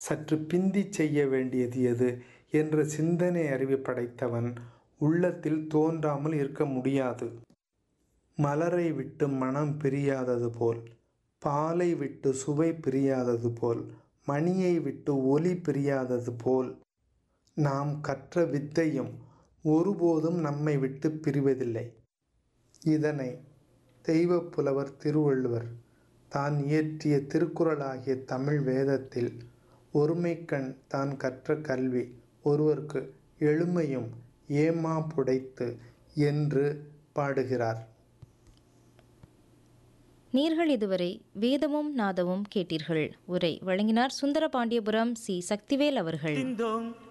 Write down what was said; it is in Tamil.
சற்று பிந்தி செய்ய வேண்டியது எது என்ற சிந்தனை அறிவு படைத்தவன் உள்ளத்தில் தோன்றாமல் இருக்க முடியாது மலரை விட்டு மனம் பிரியாதது போல் பாலை விட்டு சுவை பிரியாதது போல் மணியை விட்டு ஒலி பிரியாதது போல் நாம் கற்ற வித்தையும் ஒருபோதும் நம்மை விட்டு பிரிவதில்லை இதனை தெய்வப் புலவர் திருவள்ளுவர் தான் இயற்றிய திருக்குறளாகிய தமிழ் வேதத்தில் ஒருமைக்கண் தான் கற்ற கல்வி ஒருவர்க்கு எழுமையும் ஏமா புடைத்து என்று பாடுகிறார் நீர்கள் இதுவரை வேதமும் நாதமும் கேட்டீர்கள் உரை வழங்கினார் சுந்தர பாண்டியபுரம் சி சக்திவேல் அவர்கள் Ding dong,